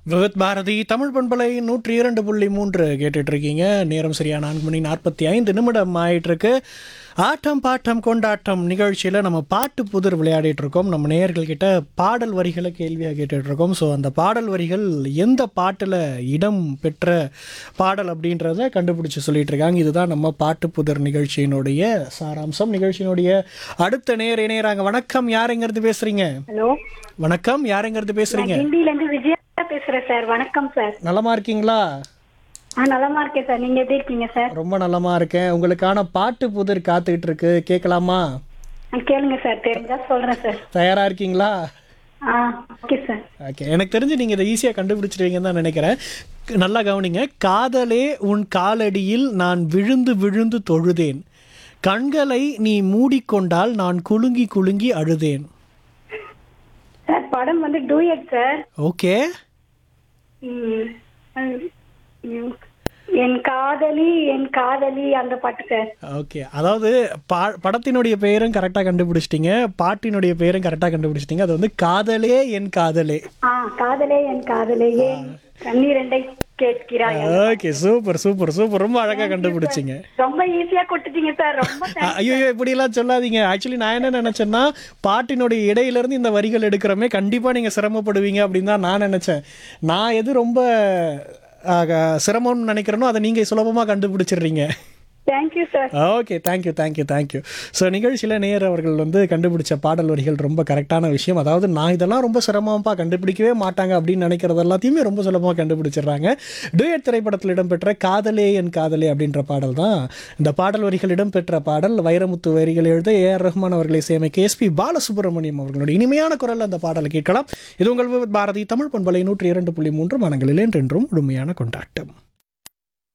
விவித் பாரதி தமிழ் பண்பலை நூற்றி இரண்டு புள்ளி மூன்று கேட்டுட்டு இருக்கீங்க நேரம் சரியா நான்கு மணி நாற்பத்தி ஐந்து நிமிடம் ஆயிட்டு இருக்கு ஆட்டம் பாட்டம் கொண்டாட்டம் நிகழ்ச்சியில் நம்ம பாட்டு புதிர் விளையாடிட்டு இருக்கோம் நம்ம நேயர்கள் கிட்ட பாடல் வரிகளை கேள்வியாக கேட்டுட்டு இருக்கோம் ஸோ அந்த பாடல் வரிகள் எந்த பாட்டில் இடம் பெற்ற பாடல் அப்படின்றத கண்டுபிடிச்சு சொல்லிட்டு இருக்காங்க இதுதான் நம்ம பாட்டு புதிர் நிகழ்ச்சியினுடைய சாராம்சம் நிகழ்ச்சியினுடைய அடுத்த நேர் இணையறாங்க வணக்கம் யாருங்கிறது பேசுறீங்க ஹலோ வணக்கம் யாருங்கிறது பேசுறீங்க கிண்டில இருந்து விஜயா பேசுறேன் சார் வணக்கம் சார் நலமா இருக்கீங்களா ஆ நலமா இருக்கேன் சார் நீங்க எப்படி இருக்கீங்க சார் ரொம்ப நலமா இருக்கேன் உங்களுக்கான பாட்டு புதிர் காத்துக்கிட்டு இருக்கு கேட்கலாமா ஆ, கேளுங்க சார் தெரிஞ்சா சொல்றேன் சார் தயாரா இருக்கீங்களா ஆ ஓகே சார் ஓகே எனக்கு தெரிஞ்சு நீங்க இதை ஈஸியாக கண்டுபிடிச்சிருவீங்கன்னு தான் நினைக்கிறேன் நல்லா கவனிங்க காதலே உன் காலடியில் நான் விழுந்து விழுந்து தொழுதேன் கண்களை நீ மூடிக்கொண்டால் நான் குலுங்கி குலுங்கி அழுதேன் சார் படம் வந்து டூயட் சார் ஓகே ம், ம், என் காதலி என் காதலி அந்த பாட்டு சார் ஓகே அதாவது பா படத்தினுடைய பெயரும் கரெக்டாக கண்டுபிடிச்சிட்டீங்க பாட்டினுடைய பெயரும் கரெக்டாக கண்டுபிடிச்சிட்டீங்க அது வந்து காதலே என் காதலே ஆ காதலே என் காதலே ஏன் கண்ணீரண்டை கேட்கிறாய் ஓகே சூப்பர் சூப்பர் சூப்பர் ரொம்ப அழகாக கண்டுபிடிச்சிங்க ரொம்ப ஈஸியா கொடுத்துட்டீங்க சார் ரொம்ப thanks. ஐயோ இப்படிலாம் சொல்லாதீங்க ஆக்சுவலி நான் என்ன நினைச்சேன்னா பாட்டினுடைய இடையில இருந்து இந்த வரிகள் எடுக்கிறோமே கண்டிப்பா நீங்க சிரமப்படுவீங்க அப்படின்னு தான் நான் நினைச்சேன் நான் எது ரொம்ப ஆக, சிரமம்னு நினைக்கிறேனோ அதை நீங்க சுலபமா கண்டுபிடிச்சிடுறீங்க Thank you sir okay thank you thank you thank you so நிகழ்ச்சியில் நேர் அவர்கள் வந்து கண்டுபிடிச்ச பாடல் வரிகள் ரொம்ப கரெக்டான விஷயம் அதாவது நான் இதெல்லாம் ரொம்ப சிரமமாக கண்டுபிடிக்கவே மாட்டாங்க அப்படின்னு நினைக்கிறது எல்லாத்தையுமே ரொம்ப சுலபமாக கண்டுபிடிச்சிடுறாங்க டூயட் திரைப்படத்தில் இடம்பெற்ற காதலே என் காதலே அப்படின்ற பாடல் தான் இந்த பாடல் வரிகள் இடம்பெற்ற பாடல் வைரமுத்து வரிகள் எழுத ஏ ஆர் ரஹ்மான் அவர்களை சேமிக்க எஸ்பி பாலசுப்ரமணியம் அவர்களுடைய இனிமையான குரல் அந்த பாடலை கேட்கலாம் இது உங்கள் விவித் பாரதி தமிழ் பண்பலை நூற்றி இரண்டு புள்ளி மூன்று மனங்களில் என்றென்றும் முழுமையான கொண்டாட்டம்